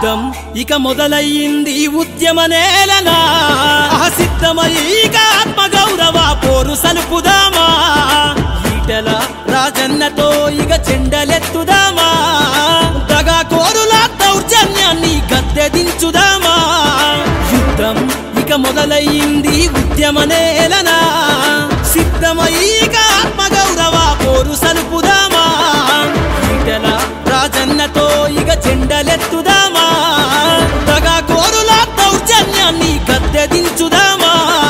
యుద్ధం ఇక మొదలయ్యింది ఉద్యమ నేలనా సిద్ధమై ఇక ఆత్మ గౌరవ పోరు సలుపుదామా ఈటల రాజన్నతో ఇక చెండలెత్తుదామా దగా కోరుల దౌర్జన్యాన్ని గద్దె దించుదామా యుద్ధం ఇక మొదలయ్యింది ఉద్యమ నేలనా సిద్ధమై ఇక ఆత్మ గౌరవ పోరు సలుపుదామా ఈటల రాజన్నతో ఇక చెండలెత్తుదామా దగా కోరుల దౌర్జన్యాన్ని గద్దె దించుదామా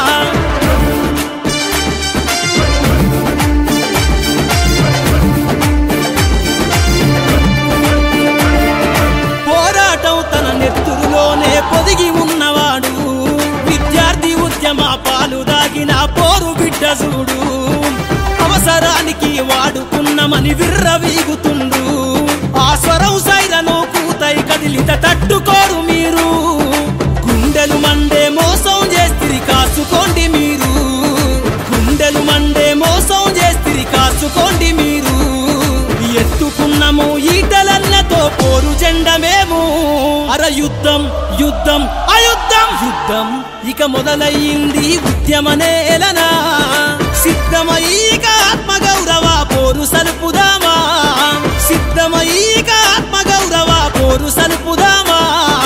పోరాటం తన నెత్తురులోనే పొదిగి ఉన్నవాడు విద్యార్థి ఉద్యమ పాలు దాగిన పోరు బిడ్డ చూడు అవసరానికి వాడుకున్నమని విర్రవీగుతుండు ఆ స్వరం సైరను కూతై కదిలిత తట్టుకోరు మీరు గుండెలు మండే మోసం చేస్తిరి కాసుకోండి మీరు గుండెలు మండే మోసం చేస్తిరి కాసుకోండి మీరు ఎత్తుకున్నము ఈటలన్నతో పోరు జెండమేము అర యుద్ధం యుద్ధం అయుద్ధం యుద్ధం ఇక మొదలయ్యింది ఉద్యమ నేలనా సిద్ధమై ఇక ఆత్మ గౌరవ పోరు సలుపుదామా సిద్ధమై ఇక ఆత్మ గౌరవ పోరు సలుపుదామా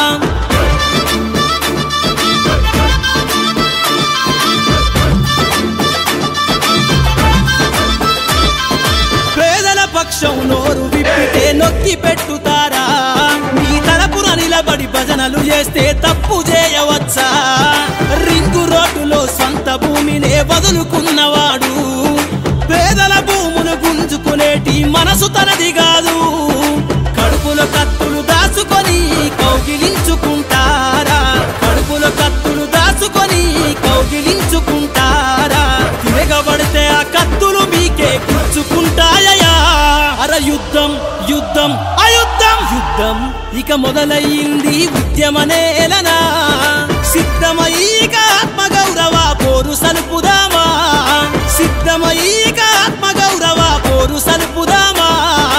పేదల పక్షం నోరు విప్పితే నొక్కి పెట్టుతారా మీ తరపున నిలబడి భజనలు చేస్తే తప్పు చేయవచ్చా రింగు రోడ్డులో సొంత భూమినే వదులుకున్నవాడు పేదల భూములు గుంజుకునేటి మనసు తనది కాదు కడుపులో కత్తులు దాచుకొని కౌగిలించుకుంటారా కడుపులో కత్తులు దాచుకొని కౌగిలించుకుంటారా తిరగబడితే ఆ కత్తులు మీకే గుచ్చుకుంటాయా అర యుద్ధం యుద్ధం అయుద్ధం యుద్ధం ఇక మొదలయ్యింది ఉద్యమ నేలనా సిద్ధమై ఇక ఆత్మ గౌరవ పోరు సలుపుదామా సిద్ధమై ఇక ఆత్మ గౌరవ పోరు సలుపుదామా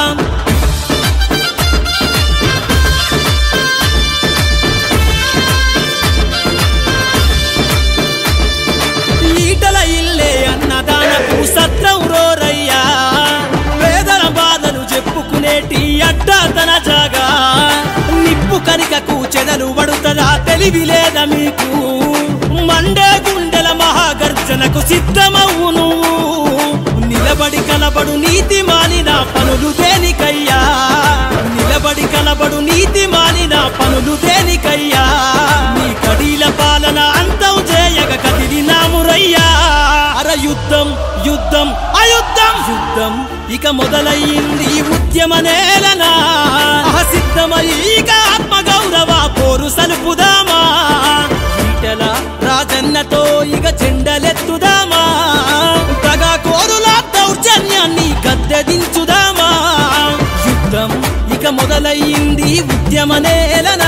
ఈటల ఇల్లే అన్నదానపు సత్రం రోరయ్యా పేదల బాధలు చెప్పుకునేటి అడ్డా తన జాగా నిప్పు కనికకు చెదలు పడుతుందా తెలివి లేదా మీకు మండే గుండెల మహాగర్జనకు సిద్ధమవు నువ్వు నిలబడి కలబడు నీతి మాలిన పనులు దేనికయ్యా నిలబడి కలబడు నీతి మాలిన పనులు దేనికయ్యా నీ కడీల పాలన అంతం చేయగ కదిలినామురయ్యా అర యుద్ధం యుద్ధం అయుద్ధం యుద్ధం ఇక మొదలయ్యింది ఉద్యమ నేలనా సిద్ధమై ఇక ఆత్మ గౌరవ పోరు సలుపుదామా ఈటల రాజన్నతో ఇక చెండలెత్తుదామా దగా కోరుల దౌర్జన్యాన్ని గద్దె దించుదామా యుద్ధం ఇక మొదలయ్యింది ఉద్యమ నేలన